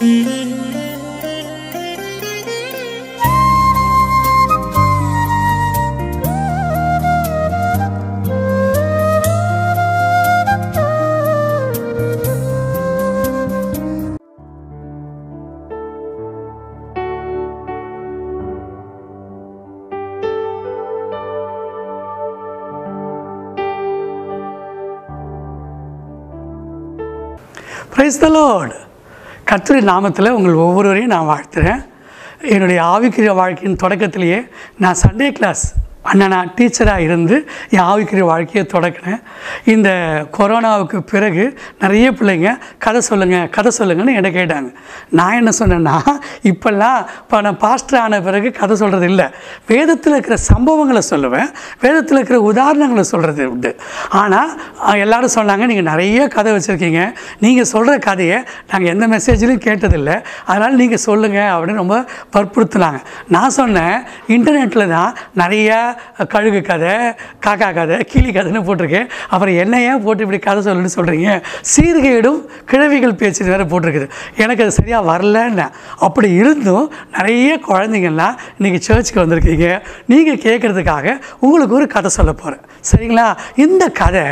praise the Lord கர்த்தருடைய நாமத்தில் உங்கள் ஒவ்வொருவரையும் நான் வாழ்த்துறேன் என்னுடைய ஆவிக்குரிய வாழ்க்கையின் தொடக்கத்திலேயே நான் சண்டே கிளாஸ் அண்ணன் நான் டீச்சராக இருந்து என் ஆவிக்குரிய வாழ்க்கையை தொடக்கினேன் இந்த கொரோனாவுக்கு பிறகு நிறைய பிள்ளைங்க கதை சொல்லுங்கள் கதை சொல்லுங்கன்னு என்னை கேட்டாங்க நான் என்ன சொன்னேன்னா இப்போல்லாம் இப்போ நான் பாஸ்டர் ஆன பிறகு கதை சொல்கிறது இல்லை வேதத்தில் இருக்கிற சம்பவங்களை சொல்லுவேன் வேதத்தில் இருக்கிற உதாரணங்களை சொல்கிறது உண்டு ஆனால் அஹ், எல்லாரும் சொன்னாங்க நீங்கள் நிறைய கதை வச்சுருக்கீங்க நீங்கள் சொல்கிற கதையை நாங்கள் எந்த மெசேஜ்லையும் கேட்டதில்லை அதனால் நீங்கள் சொல்லுங்கள் அப்படின்னு ரொம்ப வற்புறுத்துனாங்க நான் சொன்னேன் இன்டர்நெட்டில் தான் நிறையா கழுகு கதை காக்கா கதை கிளி கதைன்னு போட்டிருக்கேன் அப்புறம் என்ன ஏன் போட்டு இப்படி கதை சொல்லுன்னு சொல்கிறீங்க சீர்கேடும் கிழவிகள் பேச்சு வேறு போட்டிருக்குது எனக்கு அது சரியாக வரலன்னு அப்படி இருந்தும் நிறைய குழந்தைங்கள்லாம் இன்றைக்கி சர்ச்சுக்கு வந்திருக்கீங்க நீங்கள் கேட்குறதுக்காக உங்களுக்கு ஒரு கதை சொல்ல போகிறேன் சரிங்களா இந்த கதை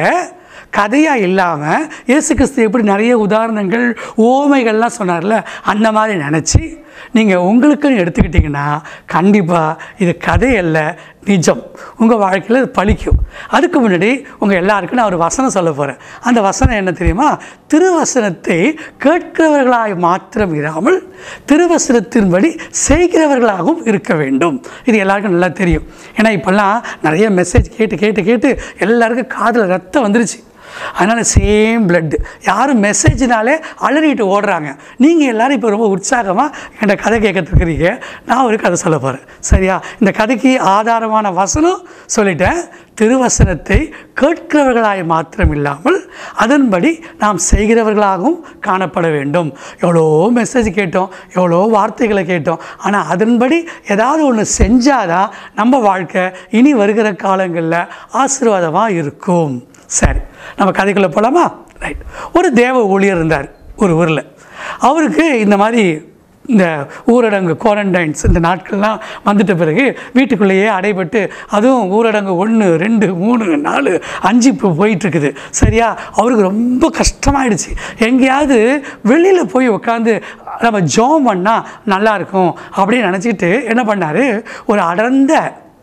கதையாக இல்லாமல் இயேசு கிறிஸ்து எப்படி நிறைய உதாரணங்கள் ஓமைகள்லாம் சொன்னார்ல அந்த மாதிரி நினச்சி நீங்கள் உங்களுக்குன்னு எடுத்துக்கிட்டிங்கன்னா கண்டிப்பாக இது கதை அல்ல நிஜம் உங்கள் வாழ்க்கையில் இது பலிக்கும் அதுக்கு முன்னாடி உங்கள் எல்லாருக்கும் நான் ஒரு வசனம் சொல்ல போகிறேன் அந்த வசனம் என்ன தெரியுமா திருவசனத்தை கேட்கிறவர்களாய் மாத்திரம் இராமல் திருவசனத்தின்படி செய்கிறவர்களாகவும் இருக்க வேண்டும் இது எல்லாருக்கும் நல்லா தெரியும் ஏன்னா இப்போல்லாம் நிறைய மெசேஜ் கேட்டு கேட்டு கேட்டு எல்லாருக்கும் காதில் ரத்தம் வந்துருச்சு அதனால் சேம் பிளட்டு யாரும் மெசேஜ்னாலே அலறிட்டு ஓடுறாங்க நீங்கள் எல்லாரும் இப்போ ரொம்ப உற்சாகமாக என்கிட்ட கதை கேட்கறதுக்குறீங்க நான் ஒரு கதை சொல்ல போகிறேன் சரியா இந்த கதைக்கு ஆதாரமான வசனம் சொல்லிட்டேன் திருவசனத்தை கேட்கிறவர்களாய் மாத்திரம் இல்லாமல் அதன்படி நாம் செய்கிறவர்களாகவும் காணப்பட வேண்டும் எவ்வளோ மெசேஜ் கேட்டோம் எவ்வளோ வார்த்தைகளை கேட்டோம் ஆனால் அதன்படி ஏதாவது ஒன்று செஞ்சாதான் நம்ம வாழ்க்கை இனி வருகிற காலங்களில் ஆசீர்வாதமாக இருக்கும் சரி நம்ம கதைக்குள்ளே போகலாமா ரைட் ஒரு தேவ ஊழியர் இருந்தார் ஒரு ஊரில் அவருக்கு இந்த மாதிரி இந்த ஊரடங்கு குவாரண்டைன்ஸ் இந்த நாட்கள்லாம் வந்துட்ட பிறகு வீட்டுக்குள்ளேயே அடைபட்டு அதுவும் ஊரடங்கு ஒன்று ரெண்டு மூணு நாலு அஞ்சு இப்போ போயிட்டுருக்குது சரியா அவருக்கு ரொம்ப கஷ்டமாயிடுச்சு எங்கேயாவது வெளியில் போய் உட்காந்து நம்ம ஜோம் பண்ணால் நல்லாயிருக்கும் அப்படின்னு நினச்சிக்கிட்டு என்ன பண்ணார் ஒரு அடர்ந்த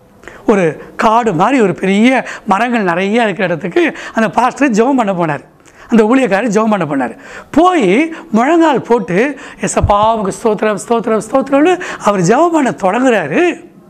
ஒரு காடு மாதிரி ஒரு பெரிய மரங்கள் நிறைய இருக்கிற இடத்துக்கு அந்த பாஸ்டர் ஜெபம் பண்ண போனார் அந்த ஊழியக்காரர் ஜெபம் பண்ண போனார் போய் முழங்கால் போட்டு எசப்பாவுக்கு ஸ்தோத்திரம் ஸ்தோத்திரம் ஸ்தோத்திரம்னு அவர் ஜெபம் பண்ண தொடங்குறாரு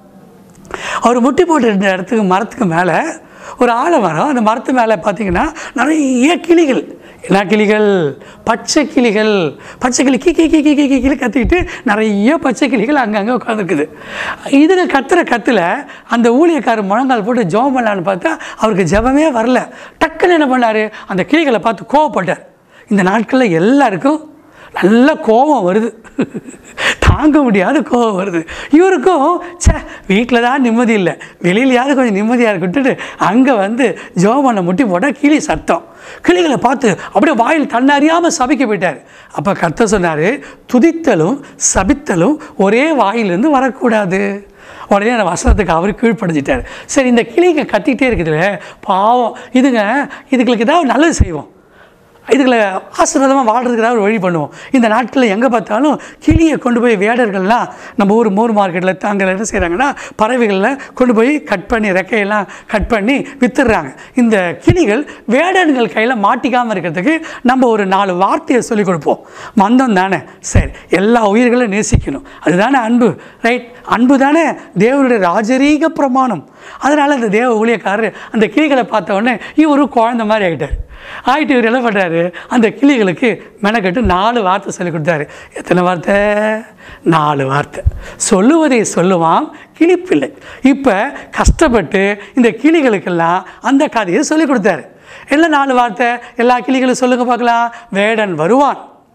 அவர் முட்டி போட்டு இருந்த இடத்துக்கு மரத்துக்கு மேலே ஒரு ஆலமரம் அந்த மரத்து மேலே பார்த்தீங்கன்னா நிறைய கிளிகள் என்ன கிளிகள் பச்சை கிளிகள் பச்சை கிளி கி கி கி கி கி கி கிளி கத்திக்கிட்டு நிறைய பச்சை கிளிகள் அங்கங்கே உட்காந்துருக்குது இதுங்க கத்துற கத்தில் அந்த ஊழியக்காரர் முழங்கால் போட்டு ஜெபம் பண்ணலான்னு பார்த்தா அவருக்கு ஜெபமே வரல டக்குன்னு என்ன பண்ணார் அந்த கிளிகளை பார்த்து கோவப்பட்டார் இந்த நாட்களில் எல்லாருக்கும் நல்ல கோபம் வருது தாங்க முடியாத கோபம் வருது இவருக்கும் ச்சே வீட்டில் தான் நிம்மதி இல்லை வெளியிலையாவது கொஞ்சம் நிம்மதியாக இருக்கட்டுட்டு அங்கே வந்து ஜோமனை முட்டி போட்டால் கிளி சத்தம் கிளிகளை பார்த்து அப்படியே வாயில் தன்னறியாமல் சபிக்க போயிட்டார் அப்போ கத்த சொன்னார் துதித்தலும் சபித்தலும் ஒரே வாயிலிருந்து வரக்கூடாது உடனே அந்த வசனத்துக்கு அவர் கீழ்ப்படுத்திட்டார் சரி இந்த கிளிங்க கத்திக்கிட்டே இருக்குதுல்ல பாவம் இதுங்க இதுங்களுக்கு ஏதாவது நல்லது செய்வோம் இதுகளை ஆசீர்வாதமாக வாழ்றதுக்கு ஏதாவது ஒரு வழி பண்ணுவோம் இந்த நாட்களில் எங்கே பார்த்தாலும் கிளியை கொண்டு போய் வேடர்கள்லாம் நம்ம ஊர் மூர் மார்க்கெட்டில் தாங்க என்ன செய்கிறாங்கன்னா பறவைகளில் கொண்டு போய் கட் பண்ணி ரெக்கையெல்லாம் கட் பண்ணி வித்துடுறாங்க இந்த கிளிகள் வேடன்கள் கையில் மாட்டிக்காமல் இருக்கிறதுக்கு நம்ம ஒரு நாலு வார்த்தையை சொல்லிக் கொடுப்போம் மந்தம் தானே சரி எல்லா உயிர்களையும் நேசிக்கணும் அதுதானே அன்பு ரைட் அன்பு தானே தேவனுடைய ராஜரீக பிரமாணம் அதனால் அந்த தேவ ஊழியக்காரர் அந்த கிளிகளை பார்த்த உடனே இவரும் குழந்த மாதிரி ஆகிட்டார் ஆகிட்டு இவர் என்ன பண்ணுறாரு அந்த கிளிகளுக்கு மெனக்கட்டு நாலு வார்த்தை சொல்லி கொடுத்தாரு எத்தனை வார்த்தை நாலு வார்த்தை சொல்லுவதை சொல்லுவான் கிளிப்பிள்ளை இப்போ கஷ்டப்பட்டு இந்த கிளிகளுக்கெல்லாம் அந்த கதையை சொல்லி கொடுத்தாரு எல்லாம் நாலு வார்த்தை எல்லா கிளிகளும் சொல்லுங்க பார்க்கலாம் வேடன் வருவான்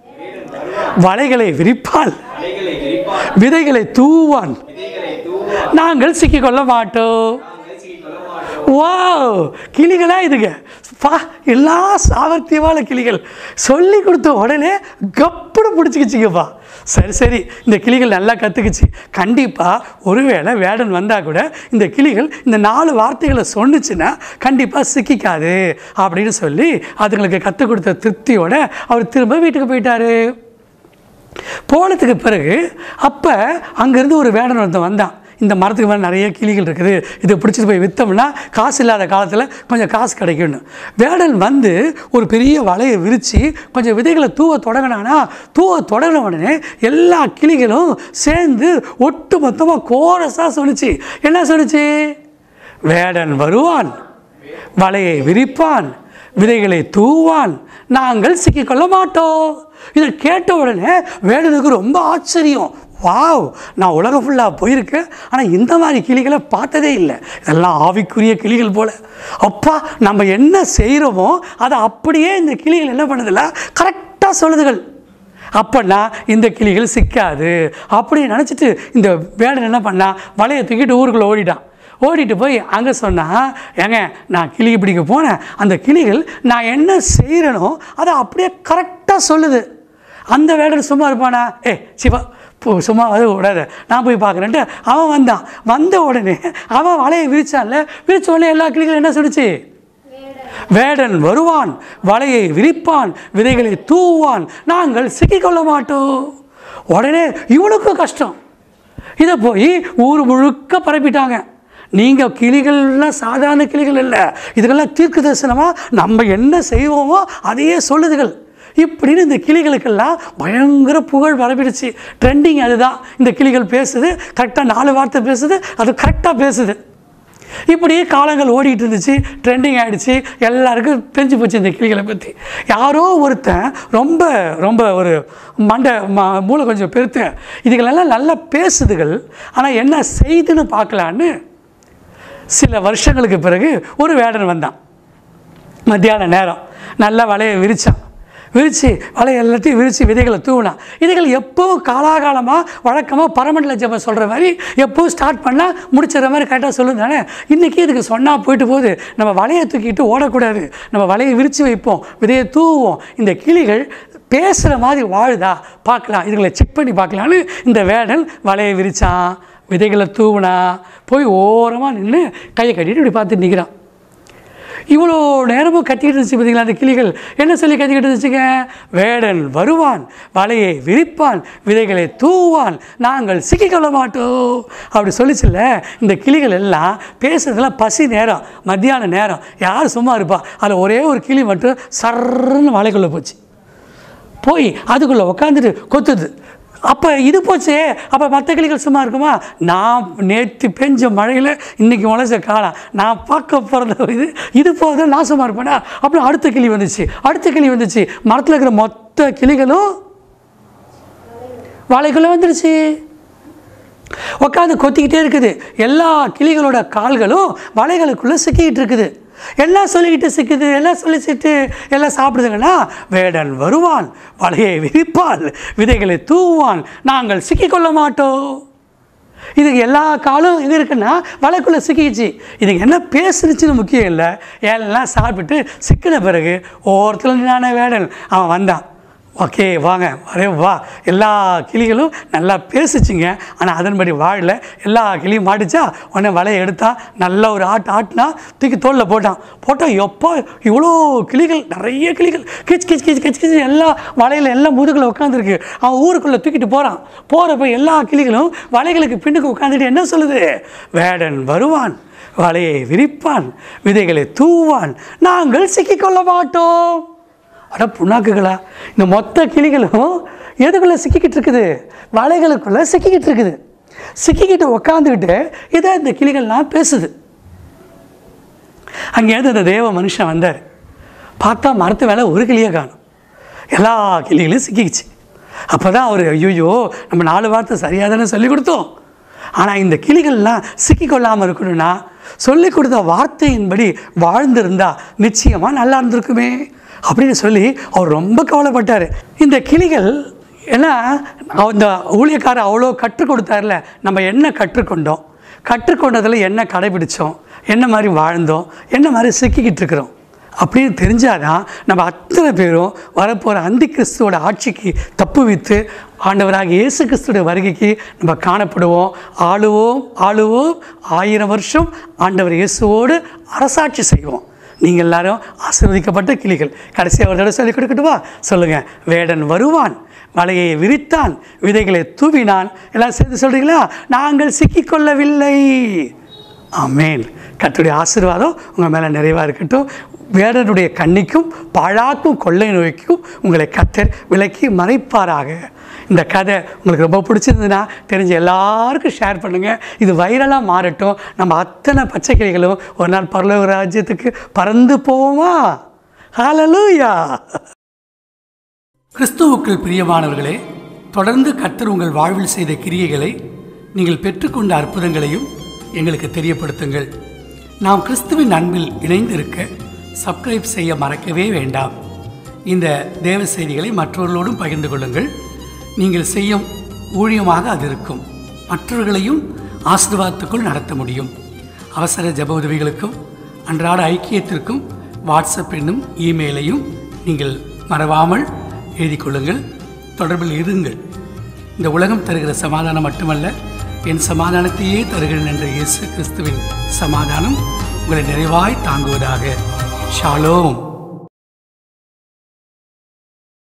வலைகளை விரிப்பான் அலைகளை விரிப்பான் விதைகளை தூவான் விதைகளை தூவான் நாங்கள் சிக்கிக்கொள்ள மாட்டோம் நாங்கள் சிக்கிக்கொள்ள மாட்டோம் வா கிளிகளா இதுங்க பா எல்லா சாமர்த்தியமான கிளிகள் சொல்லி கொடுத்த உடனே கப்புனு பிடிச்சிக்கிச்சிங்கப்பா சரி சரி இந்த கிளிகள் நல்லா கற்றுக்குச்சு கண்டிப்பாக ஒருவேளை வேடன் வந்தால் கூட இந்த கிளிகள் இந்த நாலு வார்த்தைகளை சொன்னுச்சுன்னா கண்டிப்பாக சிக்கிக்காது அப்படின்னு சொல்லி அதுங்களுக்கு கற்றுக் கொடுத்த திருப்தியோட அவர் திரும்ப வீட்டுக்கு போயிட்டாரு போனதுக்கு பிறகு அப்போ அங்கேருந்து ஒரு வேடன் ஒருத்தன் வந்தான் இந்த மரத்துக்கு மேலே நிறைய கிளிகள் இருக்குது இதை பிடிச்சிட்டு போய் விற்றோம்னா காசு இல்லாத காலத்தில் கொஞ்சம் காசு கிடைக்கும்னு வேடன் வந்து ஒரு பெரிய வலையை விரித்து கொஞ்சம் விதைகளை தூவ தொடங்கினானா தூவ தொடங்கின உடனே எல்லா கிளிகளும் சேர்ந்து ஒட்டு மொத்தமாக கோரஸாக சொன்னுச்சு என்ன சொன்னுச்சு வேடன் வருவான் வலையை விரிப்பான் விதைகளை தூவான் நாங்கள் சிக்கிக்கொள்ள மாட்டோம் இதை கேட்ட உடனே வேடனுக்கு ரொம்ப ஆச்சரியம் வாவ் நான் உலகம் ஃபுல்லாக போயிருக்கேன் ஆனால் இந்த மாதிரி கிளிகளை பார்த்ததே இல்லை இதெல்லாம் ஆவிக்குரிய கிளிகள் போல அப்பா நம்ம என்ன செய்கிறோமோ அதை அப்படியே இந்த கிளிகள் என்ன பண்ணுதில்ல கரெக்டாக சொல்லுதுகள் அப்போனா இந்த கிளிகள் சிக்காது அப்படி நினச்சிட்டு இந்த வேடன் என்ன பண்ணா வலையை தூக்கிட்டு ஊருக்குள்ளே ஓடிட்டான் ஓடிட்டு போய் அங்கே சொன்னா ஏங்க நான் கிளி பிடிக்க போனேன் அந்த கிளிகள் நான் என்ன செய்கிறேனோ அதை அப்படியே கரெக்டாக சொல்லுது அந்த வேடன் சும்மா இருப்பானா ஏ சிவா போ சும்மா அது விடாத நான் போய் பார்க்குறேன்ட்டு அவன் வந்தான் வந்த உடனே அவன் வலையை விரிச்சான்ல விரிச்ச உடனே எல்லா கிளிகளும் என்ன சொல்லுச்சு வேடன் வருவான் வலையை விரிப்பான் விதைகளை தூவான் நாங்கள் சிக்கிக்கொள்ள மாட்டோம் உடனே இவனுக்கும் கஷ்டம் இதை போய் ஊர் முழுக்க பரப்பிட்டாங்க நீங்கள் கிளிகள்லாம் சாதாரண கிளிகள் இல்லை இதுக்கெல்லாம் தீர்க்க தரிசனமாக நம்ம என்ன செய்வோமோ அதையே சொல்லுதுகள் இப்படின்னு இந்த கிளிகளுக்கெல்லாம் பயங்கர புகழ் பரப்பிடுச்சு ட்ரெண்டிங் அதுதான் இந்த கிளிகள் பேசுது கரெக்டாக நாலு வார்த்தை பேசுது அது கரெக்டாக பேசுது இப்படியே காலங்கள் ஓடிட்டு இருந்துச்சு ட்ரெண்டிங் ஆகிடுச்சு எல்லாருக்கும் தெரிஞ்சு போச்சு இந்த கிளிகளை பற்றி யாரோ ஒருத்தன் ரொம்ப ரொம்ப ஒரு மண்டை ம மூளை கொஞ்சம் பெருத்த இதுகளெல்லாம் நல்லா பேசுதுகள் ஆனால் என்ன செய்துன்னு பார்க்கலான்னு சில வருஷங்களுக்கு பிறகு ஒரு வேடன் வந்தான் மத்தியான நேரம் நல்லா வலையை விரிச்சான் விரித்து வலையை எல்லாத்தையும் விரித்து விதைகளை தூவினான் இதுகள் எப்போவும் காலாகாலமாக வழக்கமாக பரமண்டல ஜபம் சொல்கிற மாதிரி எப்போவும் ஸ்டார்ட் பண்ணால் முடிச்சிடுற மாதிரி கரெக்டாக சொல்லுங்க தானே இன்றைக்கி இதுக்கு சொன்னால் போயிட்டு போகுது நம்ம வலையை தூக்கிட்டு ஓடக்கூடாது நம்ம வலையை விரித்து வைப்போம் விதையை தூவுவோம் இந்த கிளிகள் பேசுகிற மாதிரி வாழுதா பார்க்கலாம் இதுகளை செக் பண்ணி பார்க்கலான்னு இந்த வேடன் வலையை விரித்தான் விதைகளை தூவுனா போய் ஓரமாக நின்று கையை கட்டிட்டு இப்படி பார்த்துட்டு நிற்கிறான் இவ்வளோ நேரமும் கத்திக்கிட்டு இருந்துச்சு பார்த்தீங்களா அந்த கிளிகள் என்ன சொல்லி கத்திக்கிட்டு இருந்துச்சுங்க வேடன் வருவான் வலையை விரிப்பான் விதைகளை தூவான் நாங்கள் சிக்கிக்கொள்ள மாட்டோம் அப்படி சொல்லிச்சுல்ல இந்த கிளிகள் எல்லாம் பேசுறதுலாம் பசி நேரம் மத்தியான நேரம் யார் சும்மா இருப்பா அதில் ஒரே ஒரு கிளி மட்டும் சர்ன்னு வலைக்குள்ளே போச்சு போய் அதுக்குள்ளே உட்காந்துட்டு கொத்துது அப்போ இது போச்சே அப்போ மற்ற கிளிகள் சும்மா இருக்குமா நான் நேற்று பெஞ்ச மழையில் இன்றைக்கி முளைச்ச காலம் நான் பார்க்க போகிறத இது இது போகுது நான் சும்மா இருப்பேனா அப்புறம் அடுத்த கிளி வந்துச்சு அடுத்த கிளி வந்துச்சு மரத்தில் இருக்கிற மொத்த கிளிகளும் வாழைக்குள்ளே வந்துருச்சு உட்காந்து கொத்திக்கிட்டே இருக்குது எல்லா கிளிகளோட கால்களும் வலைகளுக்குள்ளே சிக்கிக்கிட்டு இருக்குது எல்லாம் சொல்லிக்கிட்டு சிக்குது எல்லாம் சொல்லிச்சிட்டு எல்லாம் சாப்பிடுதுங்கன்னா வேடன் வருவான் வலையை விரிப்பான் விதைகளை தூவான் நாங்கள் சிக்கிக்கொள்ள மாட்டோம் இதுக்கு எல்லா காலும் இது இருக்குன்னா வலைக்குள்ளே சிக்கிச்சு இதுக்கு என்ன பேசுனுச்சுன்னு முக்கியம் இல்லை எல்லாம் சாப்பிட்டு சிக்கின பிறகு ஒவ்வொருத்தரும் நின்னான வேடன் அவன் வந்தான் ஓகே வாங்க அரே வா எல்லா கிளிகளும் நல்லா பேசுச்சுங்க ஆனால் அதன்படி வாழல எல்லா கிளியும் மாட்டுச்சா உடனே வலையை எடுத்தா நல்லா ஒரு ஆட்டு ஆட்டினா தூக்கி தோளில் போட்டான் போட்டால் எப்போ இவ்வளோ கிளிகள் நிறைய கிளிகள் கிச் கிச் கிச் கிச் கிச் எல்லா வலையில் எல்லாம் முதுகில் உட்காந்துருக்கு அவன் ஊருக்குள்ளே தூக்கிட்டு போகிறான் போகிறப்ப எல்லா கிளிகளும் வலைகளுக்கு பின்னுக்கு உட்காந்துட்டு என்ன சொல்லுது வேடன் வருவான் வலையை விரிப்பான் விதைகளை தூவான் நாங்கள் சிக்கிக்கொள்ள மாட்டோம் அட புண்ணாக்குகளா இந்த மொத்த கிளிகளும் எதுக்குள்ளே சிக்கிக்கிட்டு இருக்குது வலைகளுக்குள்ளே சிக்கிக்கிட்டு இருக்குது சிக்கிக்கிட்டு உக்காந்துக்கிட்டு இதை இந்த கிளிகள்லாம் பேசுது அங்கேருந்து அந்த தேவ மனுஷன் வந்தார் பார்த்தா மரத்து மேலே ஒரு கிளியை காணும் எல்லா கிளிகளும் சிக்கிக்கிச்சு அப்போ தான் அவர் ஐயோ நம்ம நாலு வார்த்தை சரியாக தானே சொல்லி கொடுத்தோம் ஆனால் இந்த கிளிகள்லாம் சிக்கிக்கொள்ளாமல் இருக்கணும்னா சொல்லி கொடுத்த வார்த்தையின்படி வாழ்ந்திருந்தா நிச்சயமாக நல்லா இருந்திருக்குமே அப்படின்னு சொல்லி அவர் ரொம்ப கவலைப்பட்டார் இந்த கிளிகள் ஏன்னா அந்த ஊழியக்காரர் அவ்வளோ கற்றுக் கொடுத்தார்ல நம்ம என்ன கற்றுக்கொண்டோம் கற்றுக்கொண்டதில் என்ன கடைபிடிச்சோம் என்ன மாதிரி வாழ்ந்தோம் என்ன மாதிரி சிக்கிக்கிட்டு இருக்கிறோம் அப்படின்னு தெரிஞ்சாதான் நம்ம அத்தனை பேரும் வரப்போகிற அந்தி கிறிஸ்துவோட ஆட்சிக்கு தப்புவித்து ஆண்டவராக இயேசு கிறிஸ்துவோட வருகைக்கு நம்ம காணப்படுவோம் ஆளுவோம் ஆளுவோம் ஆயிரம் வருஷம் ஆண்டவர் இயேசுவோடு அரசாட்சி செய்வோம் நீங்கள் எல்லாரும் ஆசீர்வதிக்கப்பட்ட கிளிகள் கடைசியாக ஒரு தடவை சொல்லிக் கொடுக்கட்டுமா சொல்லுங்கள் வேடன் வருவான் மலையை விரித்தான் விதைகளை தூவினான் எல்லாம் சேர்த்து சொல்கிறீங்களா நாங்கள் சிக்கிக்கொள்ளவில்லை ஆமேன் கர்த்தருடைய ஆசீர்வாதம் உங்கள் மேலே நிறைவாக இருக்கட்டும் வேடனுடைய கண்ணிக்கும் பாழாக்கும் கொள்ளை நோய்க்கும் உங்களை கத்தர் விலக்கி மறைப்பாராக இந்த கதை உங்களுக்கு ரொம்ப பிடிச்சிருந்ததுன்னா தெரிஞ்ச எல்லாருக்கும் ஷேர் பண்ணுங்கள் இது வைரலாக மாறட்டும் நம்ம அத்தனை பச்சை கிளிகளும் ஒரு நாள் பரலோக ராஜ்யத்துக்கு பறந்து போவோமா ஹalleluya கிறிஸ்துவுக்குள் பிரியமானவர்களே தொடர்ந்து கர்த்தர் உங்கள் வாழ்வில் செய்த கிரியைகளை நீங்கள் பெற்றுக்கொண்ட அற்புதங்களையும் எங்களுக்கு தெரியப்படுத்துங்கள் நாம் கிறிஸ்துவின் அன்பில் இணைந்திருக்க சப்ஸ்கிரைப் செய்ய மறக்கவே வேண்டாம் இந்த தேவ செய்திகளை மற்றவர்களோடும் பகிர்ந்து கொள்ளுங்கள் நீங்கள் செய்யும் ஊழியமாக அது இருக்கும் மற்றவர்களையும் ஆசீர்வாதத்துக்குள் நடத்த முடியும் அவசர ஜெப உதவிகளுக்கும் அன்றாட ஐக்கியத்திற்கும் வாட்ஸ்அப் என்னும் இமெயிலையும் நீங்கள் மறவாமல் எழுதிக் கொள்ளுங்கள் தொடர்பில் இருங்கள் இந்த உலகம் தருகிற சமாதானம் மட்டுமல்ல என் சமாதானத்தையே தருகிறேன் என்ற இயேசு கிறிஸ்துவின் சமாதானம் உங்களை நிறைவாய் தாங்குவதாக ஷாலோம்